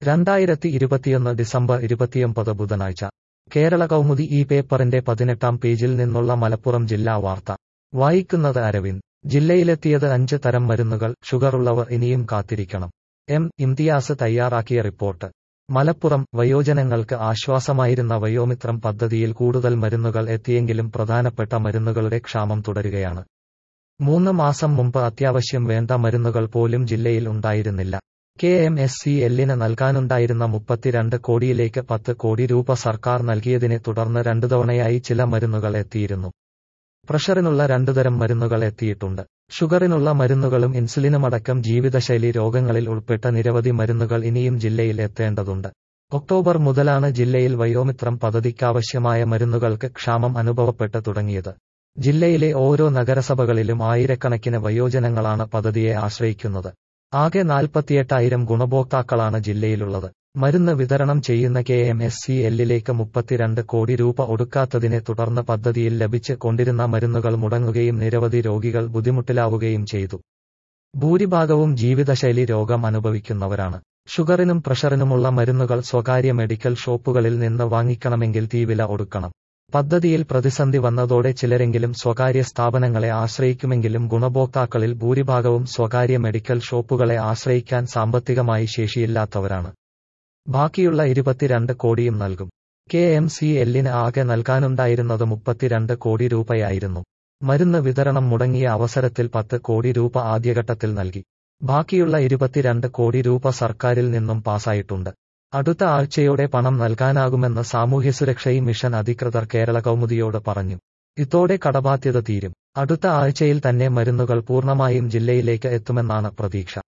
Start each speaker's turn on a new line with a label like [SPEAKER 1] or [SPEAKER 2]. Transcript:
[SPEAKER 1] രണ്ടായിരത്തി ഇരുപത്തിയൊന്ന് ഡിസംബർ ഇരുപത്തിയൊമ്പത് ബുധനാഴ്ച കേരള കൗമുദി ഈ പേപ്പറിന്റെ പതിനെട്ടാം പേജിൽ നിന്നുള്ള മലപ്പുറം ജില്ലാ വാർത്ത വായിക്കുന്നത് അരവിന്ദ് ജില്ലയിലെത്തിയത് അഞ്ച് തരം മരുന്നുകൾ ഷുഗറുള്ളവർ ഇനിയും കാത്തിരിക്കണം എം ഇംതിയാസ് തയ്യാറാക്കിയ റിപ്പോർട്ട് മലപ്പുറം വയോജനങ്ങൾക്ക് ആശ്വാസമായിരുന്ന വയോമിത്രം പദ്ധതിയിൽ കൂടുതൽ മരുന്നുകൾ എത്തിയെങ്കിലും പ്രധാനപ്പെട്ട മരുന്നുകളുടെ ക്ഷാമം തുടരുകയാണ് മൂന്ന് മാസം മുമ്പ് അത്യാവശ്യം വേണ്ട മരുന്നുകൾ പോലും ജില്ലയിൽ ഉണ്ടായിരുന്നില്ല കെ എം എസ് സി എല്ലിന് നൽകാനുണ്ടായിരുന്ന മുപ്പത്തിരണ്ട് കോടിയിലേക്ക് പത്ത് കോടി രൂപ സർക്കാർ നൽകിയതിനെ തുടർന്ന് രണ്ടു തവണയായി ചില മരുന്നുകൾ എത്തിയിരുന്നു പ്രഷറിനുള്ള രണ്ടുതരം മരുന്നുകൾ എത്തിയിട്ടുണ്ട് ഷുഗറിനുള്ള മരുന്നുകളും ഇൻസുലിനുമടക്കം ജീവിതശൈലി രോഗങ്ങളിൽ ഉൾപ്പെട്ട നിരവധി മരുന്നുകൾ ഇനിയും ജില്ലയിൽ എത്തേണ്ടതുണ്ട് ഒക്ടോബർ മുതലാണ് ജില്ലയിൽ വയോമിത്രം പദ്ധതിക്കാവശ്യമായ മരുന്നുകൾക്ക് ക്ഷാമം അനുഭവപ്പെട്ട് തുടങ്ങിയത് ജില്ലയിലെ ഓരോ നഗരസഭകളിലും ആയിരക്കണക്കിന് വയോജനങ്ങളാണ് പദ്ധതിയെ ആശ്രയിക്കുന്നത് ആകെ നാൽപ്പത്തിയെട്ടായിരം ഗുണഭോക്താക്കളാണ് ജില്ലയിലുള്ളത് മരുന്ന് വിതരണം ചെയ്യുന്ന കെ എം എസ് സി എല്ലിലേക്ക് മുപ്പത്തിരണ്ട് കോടി രൂപ ഒടുക്കാത്തതിനെ തുടർന്ന് പദ്ധതിയിൽ ലഭിച്ച് കൊണ്ടിരുന്ന മരുന്നുകൾ മുടങ്ങുകയും നിരവധി രോഗികൾ ബുദ്ധിമുട്ടിലാവുകയും ചെയ്തു ഭൂരിഭാഗവും ജീവിതശൈലി രോഗം അനുഭവിക്കുന്നവരാണ് ഷുഗറിനും പ്രഷറിനുമുള്ള മരുന്നുകൾ സ്വകാര്യ മെഡിക്കൽ ഷോപ്പുകളിൽ നിന്ന് വാങ്ങിക്കണമെങ്കിൽ തീവില ഒടുക്കണം പദ്ധതിയിൽ പ്രതിസന്ധി വന്നതോടെ ചിലരെങ്കിലും സ്വകാര്യ സ്ഥാപനങ്ങളെ ആശ്രയിക്കുമെങ്കിലും ഗുണഭോക്താക്കളിൽ ഭൂരിഭാഗവും സ്വകാര്യ മെഡിക്കൽ ഷോപ്പുകളെ ആശ്രയിക്കാൻ സാമ്പത്തികമായി ശേഷിയില്ലാത്തവരാണ് ബാക്കിയുള്ള ഇരുപത്തിരണ്ട് കോടിയും നൽകും കെ എം സി എല്ലിന് ആകെ നൽകാനുണ്ടായിരുന്നത് മുപ്പത്തിരണ്ട് കോടി രൂപയായിരുന്നു മരുന്ന് വിതരണം മുടങ്ങിയ അവസരത്തിൽ പത്ത് കോടി രൂപ ആദ്യഘട്ടത്തിൽ നൽകി ബാക്കിയുള്ള ഇരുപത്തിരണ്ട് കോടി രൂപ സർക്കാരിൽ നിന്നും പാസായിട്ടുണ്ട് അടുത്ത ആഴ്ചയോടെ പണം നൽകാനാകുമെന്ന് സാമൂഹ്യസുരക്ഷയും മിഷൻ അധികൃതർ കേരള കൗമുദിയോട് പറഞ്ഞു ഇതോടെ കടബാധ്യത തീരും അടുത്ത ആഴ്ചയിൽ തന്നെ മരുന്നുകൾ പൂർണ്ണമായും ജില്ലയിലേക്ക് എത്തുമെന്നാണ് പ്രതീക്ഷ